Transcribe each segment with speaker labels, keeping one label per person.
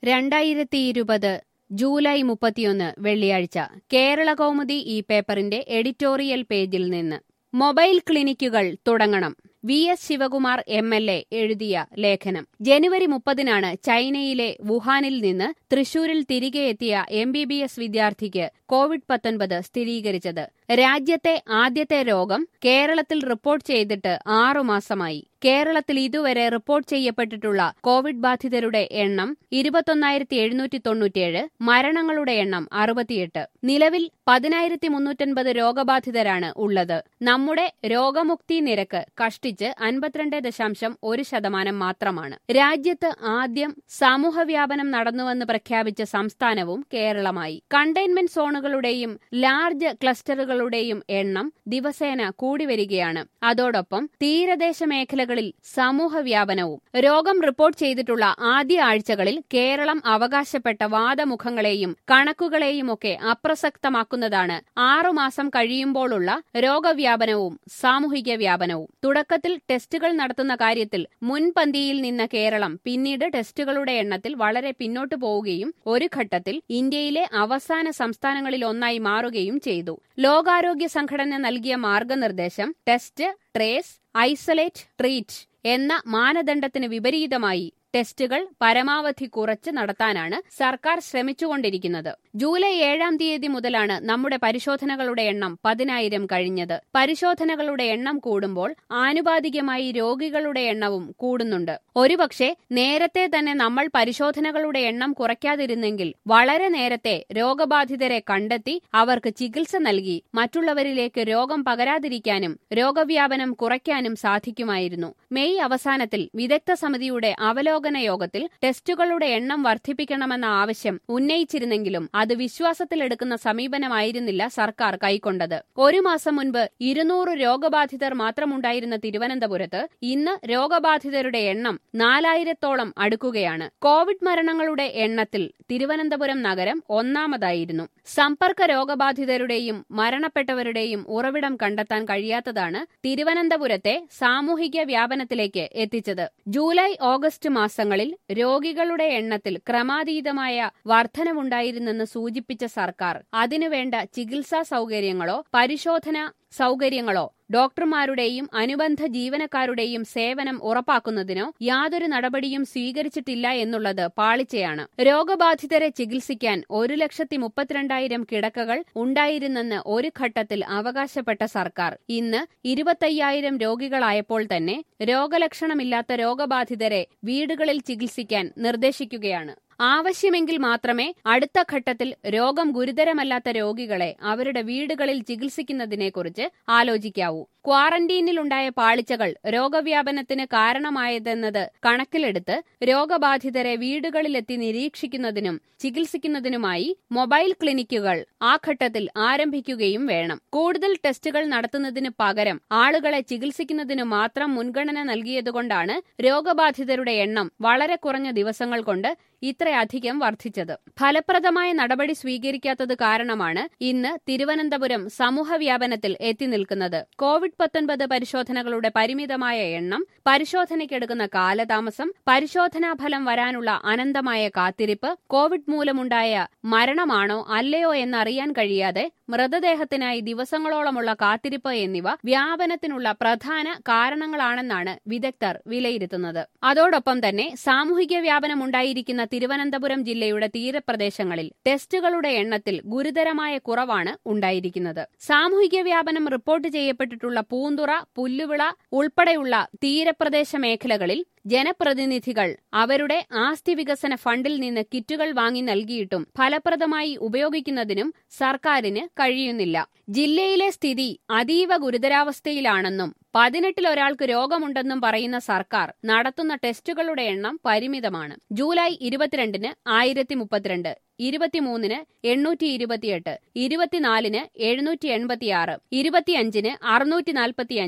Speaker 1: രണ്ടായിരത്തി ഇരുപത് ജൂലൈ മുപ്പത്തിയൊന്ന് വെള്ളിയാഴ്ച കേരള കൗമുദി ഈ പേപ്പറിന്റെ എഡിറ്റോറിയൽ പേജിൽ നിന്ന് മൊബൈൽ ക്ലിനിക്കുകൾ തുടങ്ങണം V S Sivakumar M L A എഴുതിയ ലേഖനം ജനുവരി മുപ്പതിനാണ് ചൈനയിലെ വുഹാനിൽ നിന്ന് തൃശൂരിൽ തിരികെ എത്തിയ എം ബി ബി എസ് വിദ്യാർത്ഥിക്ക് കോവിഡ് പത്തൊൻപത് സ്ഥിരീകരിച്ചത് രാജ്യത്തെ ആദ്യത്തെ രോഗം കേരളത്തിൽ റിപ്പോർട്ട് ചെയ്തിട്ട് ആറുമാസമായി കേരളത്തിൽ ഇതുവരെ റിപ്പോർട്ട് ചെയ്യപ്പെട്ടിട്ടുള്ള കോവിഡ് ബാധിതരുടെ എണ്ണം ഇരുപത്തൊന്നായിരത്തി എഴുന്നൂറ്റി തൊണ്ണൂറ്റിയേഴ് മരണങ്ങളുടെ എണ്ണം അറുപത്തിയെട്ട് നിലവിൽ പതിനായിരത്തി മുന്നൂറ്റൻപത് രോഗബാധിതരാണ് ഉള്ളത് നമ്മുടെ രോഗമുക്തി നിരക്ക് കഷ്ടിച്ച് അൻപത്തിരണ്ട് ദശാംശം ഒരു ശതമാനം മാത്രമാണ് രാജ്യത്ത് ആദ്യം സമൂഹവ്യാപനം നടന്നുവെന്ന് പ്രഖ്യാപിച്ച സംസ്ഥാനവും കേരളമായി കണ്ടെയ്ൻമെന്റ് സോണുകളുടെയും ലാർജ് ക്ലസ്റ്ററുകളുടെയും എണ്ണം ദിവസേന കൂടിവരികയാണ് അതോടൊപ്പം തീരദേശ മേഖലകളിൽ സമൂഹവ്യാപനവും രോഗം റിപ്പോർട്ട് ചെയ്തിട്ടുള്ള ആദ്യ ആഴ്ചകളിൽ കേരളം അവകാശപ്പെട്ട വാദമുഖങ്ങളെയും കണക്കുകളെയുമൊക്കെ അപ്രസക്തമാക്കുന്നതാണ് ആറുമാസം കഴിയുമ്പോഴുള്ള രോഗവ്യാപനവും സാമൂഹിക വ്യാപനവും തുടക്കത്തിൽ ടെസ്റ്റുകൾ നടത്തുന്ന കാര്യത്തിൽ മുൻപന്തിയിൽ നിന്ന കേരളം പിന്നീട് ടെസ്റ്റുകളുടെ എണ്ണത്തിൽ വളരെ പിന്നോട്ടു പോവുകയും ഒരു ഘട്ടത്തിൽ ഇന്ത്യയിലെ അവസാന സംസ്ഥാനങ്ങളിൽ ഒന്നായി മാറുകയും ചെയ്തു ലോകാരോഗ്യ സംഘടന നൽകിയ മാർഗനിർദ്ദേശം ടെസ്റ്റ് ട്രേസ് ഐസൊലേറ്റ് ട്രീറ്റ് എന്ന മാനദണ്ഡത്തിന് വിപരീതമായി ടെസ്റ്റുകൾ പരമാവധി കുറച്ച് നടത്താനാണ് സർക്കാർ ശ്രമിച്ചുകൊണ്ടിരിക്കുന്നത് ജൂലൈ ഏഴാം തീയതി മുതലാണ് നമ്മുടെ പരിശോധനകളുടെ എണ്ണം പതിനായിരം കഴിഞ്ഞത് പരിശോധനകളുടെ എണ്ണം കൂടുമ്പോൾ ആനുപാതികമായി രോഗികളുടെ എണ്ണവും കൂടുന്നുണ്ട് ഒരുപക്ഷെ നേരത്തെ തന്നെ നമ്മൾ പരിശോധനകളുടെ എണ്ണം കുറയ്ക്കാതിരുന്നെങ്കിൽ വളരെ നേരത്തെ രോഗബാധിതരെ കണ്ടെത്തി അവർക്ക് ചികിത്സ നൽകി മറ്റുള്ളവരിലേക്ക് രോഗം പകരാതിരിക്കാനും രോഗവ്യാപനം കുറയ്ക്കാനും സാധിക്കുമായിരുന്നു മെയ് അവസാനത്തിൽ വിദഗ്ധ സമിതിയുടെ അവലോകന യോഗത്തിൽ ടെസ്റ്റുകളുടെ എണ്ണം വർദ്ധിപ്പിക്കണമെന്ന ആവശ്യം ഉന്നയിച്ചിരുന്നെങ്കിലും അത് വിശ്വാസത്തിലെടുക്കുന്ന സമീപനമായിരുന്നില്ല സർക്കാർ കൈക്കൊണ്ടത് ഒരു മാസം മുൻപ് ഇരുന്നൂറ് രോഗബാധിതർ മാത്രമുണ്ടായിരുന്ന തിരുവനന്തപുരത്ത് ഇന്ന് രോഗബാധിതരുടെ എണ്ണം നാലായിരത്തോളം അടുക്കുകയാണ് കോവിഡ് മരണങ്ങളുടെ എണ്ണത്തിൽ തിരുവനന്തപുരം നഗരം ഒന്നാമതായിരുന്നു സമ്പർക്ക രോഗബാധിതരുടെയും മരണപ്പെട്ടവരുടെയും ഉറവിടം കണ്ടെത്താൻ കഴിയാത്തതാണ് തിരുവനന്തപുരത്തെ സാമൂഹിക വ്യാപനത്തിലേക്ക് എത്തിച്ചത് ജൂലൈ ഓഗസ്റ്റ് മാസങ്ങളിൽ രോഗികളുടെ എണ്ണത്തിൽ ക്രമാതീതമായ വർധനവുണ്ടായിരുന്നെന്ന് സൂചിപ്പിച്ച സർക്കാർ അതിനുവേണ്ട ചികിത്സാ സൗകര്യങ്ങളോ പരിശോധന സൗകര്യങ്ങളോ ഡോക്ടർമാരുടെയും അനുബന്ധ ജീവനക്കാരുടെയും സേവനം ഉറപ്പാക്കുന്നതിനോ യാതൊരു നടപടിയും സ്വീകരിച്ചിട്ടില്ല എന്നുള്ളത് പാളിച്ചയാണ് രോഗബാധിതരെ ചികിത്സിക്കാൻ ഒരു ലക്ഷത്തി മുപ്പത്തിരണ്ടായിരം കിടക്കകൾ ഉണ്ടായിരുന്നെന്ന് ഒരു ഘട്ടത്തിൽ അവകാശപ്പെട്ട സർക്കാർ ഇന്ന് ഇരുപത്തയ്യായിരം രോഗികളായപ്പോൾ തന്നെ രോഗലക്ഷണമില്ലാത്ത രോഗബാധിതരെ വീടുകളിൽ ചികിത്സിക്കാൻ നിർദ്ദേശിക്കുകയാണ് ആവശ്യമെങ്കിൽ മാത്രമേ അടുത്ത ഘട്ടത്തിൽ രോഗം ഗുരുതരമല്ലാത്ത രോഗികളെ അവരുടെ വീടുകളിൽ ചികിത്സിക്കുന്നതിനെക്കുറിച്ച് ആലോചിക്കാവൂ ക്വാറന്റീനിലുണ്ടായ പാളിച്ചകൾ രോഗവ്യാപനത്തിന് കാരണമായതെന്നത് കണക്കിലെടുത്ത് രോഗബാധിതരെ വീടുകളിലെത്തി നിരീക്ഷിക്കുന്നതിനും ചികിത്സിക്കുന്നതിനുമായി മൊബൈൽ ക്ലിനിക്കുകൾ ആ ഘട്ടത്തിൽ ആരംഭിക്കുകയും വേണം കൂടുതൽ ടെസ്റ്റുകൾ നടത്തുന്നതിന് പകരം ആളുകളെ ചികിത്സിക്കുന്നതിനു മാത്രം മുൻഗണന നൽകിയതുകൊണ്ടാണ് രോഗബാധിതരുടെ എണ്ണം വളരെ കുറഞ്ഞ ദിവസങ്ങൾ കൊണ്ട് ഇത്രയധികം വർദ്ധിച്ചത് ഫലപ്രദമായ നടപടി സ്വീകരിക്കാത്തത് കാരണമാണ് ഇന്ന് തിരുവനന്തപുരം സമൂഹവ്യാപനത്തിൽ എത്തി നിൽക്കുന്നത് കോവിഡ് പത്തൊൻപത് പരിശോധനകളുടെ പരിമിതമായ എണ്ണം പരിശോധനയ്ക്കെടുക്കുന്ന കാലതാമസം പരിശോധനാ ഫലം വരാനുള്ള അനന്തമായ കാത്തിരിപ്പ് കോവിഡ് മൂലമുണ്ടായ മരണമാണോ അല്ലയോ എന്നറിയാൻ കഴിയാതെ മൃതദേഹത്തിനായി ദിവസങ്ങളോളമുള്ള കാത്തിരിപ്പ് എന്നിവ വ്യാപനത്തിനുള്ള പ്രധാന കാരണങ്ങളാണെന്നാണ് വിദഗ്ധർ വിലയിരുത്തുന്നത് അതോടൊപ്പം തന്നെ സാമൂഹിക വ്യാപനമുണ്ടായിരിക്കുന്ന തിരുവനന്തപുരം ജില്ലയുടെ തീരപ്രദേശങ്ങളിൽ ടെസ്റ്റുകളുടെ എണ്ണത്തിൽ ഗുരുതരമായ കുറവാണ് ഉണ്ടായിരിക്കുന്നത് സാമൂഹിക വ്യാപനം റിപ്പോർട്ട് ചെയ്യപ്പെട്ടിട്ടുള്ള പൂന്തുറ പുല്ലുവിള ഉൾപ്പെടെയുള്ള തീരപ്രദേശ മേഖലകളിൽ ജനപ്രതിനിധികൾ അവരുടെ ആസ്തി വികസന ഫണ്ടിൽ നിന്ന് കിറ്റുകൾ വാങ്ങി നൽകിയിട്ടും ഫലപ്രദമായി ഉപയോഗിക്കുന്നതിനും സർക്കാരിന് കഴിയുന്നില്ല ജില്ലയിലെ സ്ഥിതി അതീവ ഗുരുതരാവസ്ഥയിലാണെന്നും പതിനെട്ടിലൊരാൾക്ക് രോഗമുണ്ടെന്നും പറയുന്ന സർക്കാർ നടത്തുന്ന ടെസ്റ്റുകളുടെ എണ്ണം പരിമിതമാണ് ജൂലൈ ഇരുപത്തിരണ്ടിന് ആയിരത്തി മുപ്പത്തിരണ്ട് ഇരുപത്തിമൂന്നിന് എണ്ണൂറ്റി ഇരുപത്തിയെട്ട് ഇരുപത്തിനാലിന് എഴുന്നൂറ്റി എൺപത്തിയാറ് ഇരുപത്തിയഞ്ചിന് അറുന്നൂറ്റി നാൽപ്പത്തിയഞ്ച്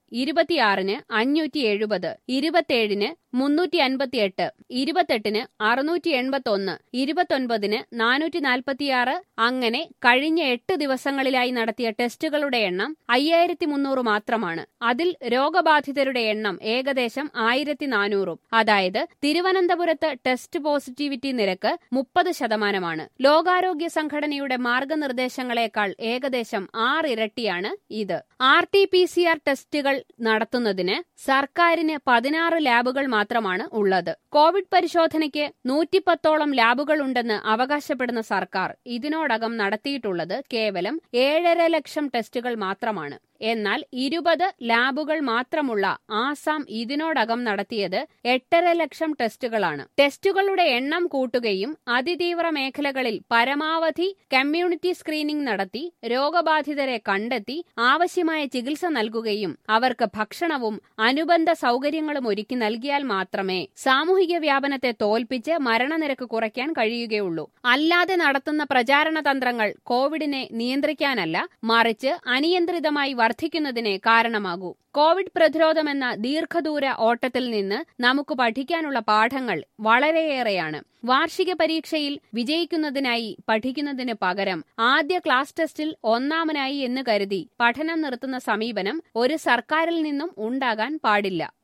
Speaker 1: ഇരുപത്തിയാറിന് അഞ്ഞൂറ്റി എഴുപത് ഇരുപത്തിയേഴിന് മുന്നൂറ്റി അൻപത്തിയെട്ട് ഇരുപത്തെട്ടിന് അറുന്നൂറ്റി എൺപത്തി ഒന്ന് ഇരുപത്തൊൻപതിന് നാനൂറ്റി നാൽപ്പത്തിയാറ് അങ്ങനെ കഴിഞ്ഞ എട്ട് ദിവസങ്ങളിലായി നടത്തിയ ടെസ്റ്റുകളുടെ എണ്ണം അയ്യായിരത്തി മുന്നൂറ് മാത്രമാണ് അതിൽ രോഗബാധിതരുടെ എണ്ണം ഏകദേശം ആയിരത്തി നാനൂറും അതായത് തിരുവനന്തപുരത്ത് ടെസ്റ്റ് പോസിറ്റിവിറ്റി നിരക്ക് മുപ്പത് ശതമാനമാണ് ലോകാരോഗ്യ സംഘടനയുടെ മാർഗനിർദ്ദേശങ്ങളെക്കാൾ ഏകദേശം ആറിരട്ടിയാണ് ഇത് R T P C R ടെസ്റ്റുകൾ നടത്തുന്നതിന് സർക്കാരിന് പതിനാറ് ലാബുകൾ മാത്രമാണ് ഉള്ളത് കോവിഡ് പരിശോധനയ്ക്ക് നൂറ്റിപ്പത്തോളം ലാബുകൾ ഉണ്ടെന്ന് അവകാശപ്പെടുന്ന സർക്കാർ ഇതിനോടകം നടത്തിയിട്ടുള്ളത് കേവലം ഏഴര ലക്ഷം ടെസ്റ്റുകൾ മാത്രമാണ് എന്നാൽ ഇരുപത് ലാബുകൾ മാത്രമുള്ള ആസാം ഇതിനോടകം നടത്തിയത് എട്ടര ലക്ഷം ടെസ്റ്റുകളാണ് ടെസ്റ്റുകളുടെ എണ്ണം കൂട്ടുകയും അതിതീവ്ര മേഖലകളിൽ പരമാവധി കമ്മ്യൂണിറ്റി സ്ക്രീനിംഗ് നടത്തി രോഗബാധിതരെ കണ്ടെത്തി ആവശ്യമായ ചികിത്സ നൽകുകയും അവർക്ക് ഭക്ഷണവും അനുബന്ധ സൗകര്യങ്ങളും ഒരുക്കി നൽകിയാൽ മാത്രമേ സാമൂഹിക വ്യാപനത്തെ തോൽപ്പിച്ച് മരണനിരക്ക് കുറയ്ക്കാൻ കഴിയുകയുള്ളൂ അല്ലാതെ നടത്തുന്ന പ്രചാരണ തന്ത്രങ്ങൾ കോവിഡിനെ നിയന്ത്രിക്കാനല്ല മറിച്ച് അനിയന്ത്രിതമായി വർദ്ധിക്കുന്നതിനെ കാരണമാകൂ കോവിഡ് പ്രതിരോധമെന്ന ദീർഘദൂര ഓട്ടത്തിൽ നിന്ന് നമുക്ക് പഠിക്കാനുള്ള പാഠങ്ങൾ വളരെയേറെയാണ് വാർഷിക പരീക്ഷയിൽ വിജയിക്കുന്നതിനായി പഠിക്കുന്നതിന് പകരം ആദ്യ ക്ലാസ് ടെസ്റ്റിൽ ഒന്നാമനായി എന്ന് കരുതി പഠനം നിർത്തുന്ന സമീപനം ഒരു സർക്കാരിൽ നിന്നും ഉണ്ടാകാൻ പാടില്ല